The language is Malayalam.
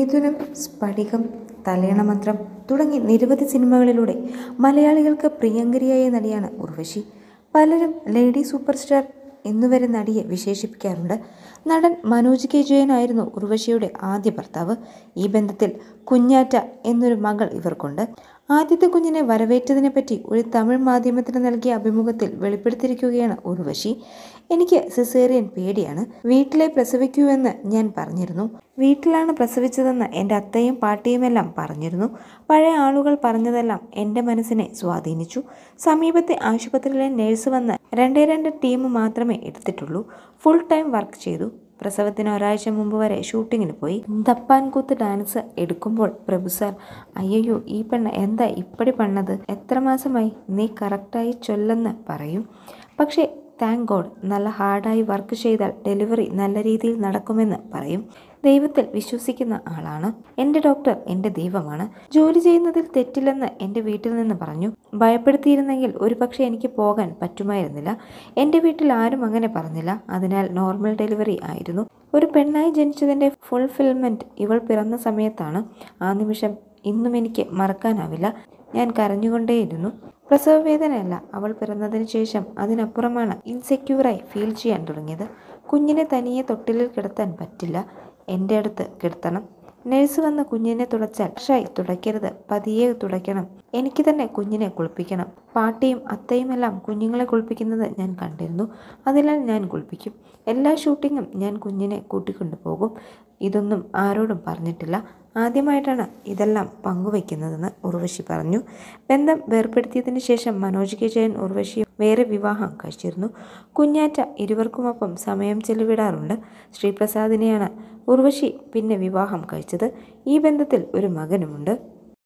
മിഥുനം സ്ഫടികം തലയണമന്ത്രം തുടങ്ങി നിരവധി സിനിമകളിലൂടെ മലയാളികൾക്ക് പ്രിയങ്കരിയായ നടിയാണ് ഉർവശി പലരും ലേഡി സൂപ്പർ സ്റ്റാർ എന്നുവരെ നടിയെ വിശേഷിപ്പിക്കാറുണ്ട് നടൻ മനോജ് കെ ജയനായിരുന്നു ഉർവശിയുടെ ആദ്യ ഭർത്താവ് ഈ ബന്ധത്തിൽ കുഞ്ഞാറ്റ എന്നൊരു മകൾ ഇവർക്കുണ്ട് ആദ്യത്തെ കുഞ്ഞിനെ വരവേറ്റതിനെപ്പറ്റി ഒരു തമിഴ് മാധ്യമത്തിന് നൽകിയ അഭിമുഖത്തിൽ വെളിപ്പെടുത്തിയിരിക്കുകയാണ് ഉർവശി എനിക്ക് സിസേറിയൻ പേടിയാണ് വീട്ടിലെ പ്രസവിക്കൂ എന്ന് ഞാൻ പറഞ്ഞിരുന്നു വീട്ടിലാണ് പ്രസവിച്ചതെന്ന് എൻ്റെ അത്തയും പാട്ടിയുമെല്ലാം പറഞ്ഞിരുന്നു പഴയ ആളുകൾ പറഞ്ഞതെല്ലാം എൻ്റെ മനസ്സിനെ സ്വാധീനിച്ചു സമീപത്തെ ആശുപത്രിയിലെ നേഴ്സ് വന്ന് രണ്ടേ രണ്ട് ടീം മാത്രമേ എടുത്തിട്ടുള്ളൂ ഫുൾ ടൈം വർക്ക് ചെയ്തു പ്രസവത്തിന് ഒരാഴ്ച മുമ്പ് വരെ ഷൂട്ടിങ്ങിന് പോയി ദപ്പാൻ കൂത്ത് ഡാൻസ് എടുക്കുമ്പോൾ പ്രഭു സാർ അയ്യോ ഈ പെണ്ണ് എന്താ ഇപ്പടി പണ്ണത് എത്ര മാസമായി നീ കറക്റ്റായി ചൊല്ലെന്ന് പറയും പക്ഷേ താങ്ക് ഗോഡ് നല്ല ഹാർഡായി വർക്ക് ചെയ്താൽ ഡെലിവറി നല്ല രീതിയിൽ നടക്കുമെന്ന് പറയും ദൈവത്തിൽ വിശ്വസിക്കുന്ന ആളാണ് എൻ്റെ ഡോക്ടർ എൻ്റെ ദൈവമാണ് ജോലി ചെയ്യുന്നതിൽ തെറ്റില്ലെന്ന് എൻ്റെ വീട്ടിൽ നിന്ന് പറഞ്ഞു ഭയപ്പെടുത്തിയിരുന്നെങ്കിൽ ഒരു പക്ഷേ എനിക്ക് പോകാൻ പറ്റുമായിരുന്നില്ല എൻ്റെ വീട്ടിൽ ആരും അങ്ങനെ പറഞ്ഞില്ല അതിനാൽ നോർമൽ ഡെലിവറി ആയിരുന്നു ഒരു പെണ്ണായി ജനിച്ചതിൻ്റെ ഫുൾഫിൽമെൻറ്റ് ഇവൾ പിറന്ന സമയത്താണ് ആ നിമിഷം ഇന്നും എനിക്ക് മറക്കാനാവില്ല ഞാൻ കരഞ്ഞുകൊണ്ടേയിരുന്നു പ്രസവ വേദനയല്ല അവൾ പിറന്നതിന് ശേഷം അതിനപ്പുറമാണ് ഇൻസെക്യൂറായി ഫീൽ ചെയ്യാൻ തുടങ്ങിയത് കുഞ്ഞിനെ തനിയെ തൊട്ടിലിൽ കിടത്താൻ പറ്റില്ല എൻ്റെ അടുത്ത് കിടത്തണം നഴ്സ് വന്ന് കുഞ്ഞിനെ തുടച്ചാൽ ഷായി തുടയ്ക്കരുത് പതിയെ തുടയ്ക്കണം എനിക്ക് തന്നെ കുഞ്ഞിനെ കുളിപ്പിക്കണം പാട്ടിയും അത്തയുമെല്ലാം കുഞ്ഞുങ്ങളെ കുളിപ്പിക്കുന്നത് ഞാൻ കണ്ടിരുന്നു അതിനാൽ ഞാൻ കുളിപ്പിക്കും എല്ലാ ഷൂട്ടിങ്ങും ഞാൻ കുഞ്ഞിനെ കൂട്ടിക്കൊണ്ടു പോകും ഇതൊന്നും ആരോടും പറഞ്ഞിട്ടില്ല ആദ്യമായിട്ടാണ് ഇതെല്ലാം പങ്കുവയ്ക്കുന്നതെന്ന് ഉർവശി പറഞ്ഞു ബന്ധം വേർപ്പെടുത്തിയതിന് ശേഷം മനോജ് കെ ജയൻ ഉർവശിയും വേറെ വിവാഹം കഴിച്ചിരുന്നു കുഞ്ഞാറ്റ ഇരുവർക്കുമൊപ്പം സമയം ചെലവിടാറുണ്ട് ശ്രീപ്രസാദിനെയാണ് ഉർവശി പിന്നെ വിവാഹം കഴിച്ചത് ഈ ബന്ധത്തിൽ ഒരു മകനുമുണ്ട്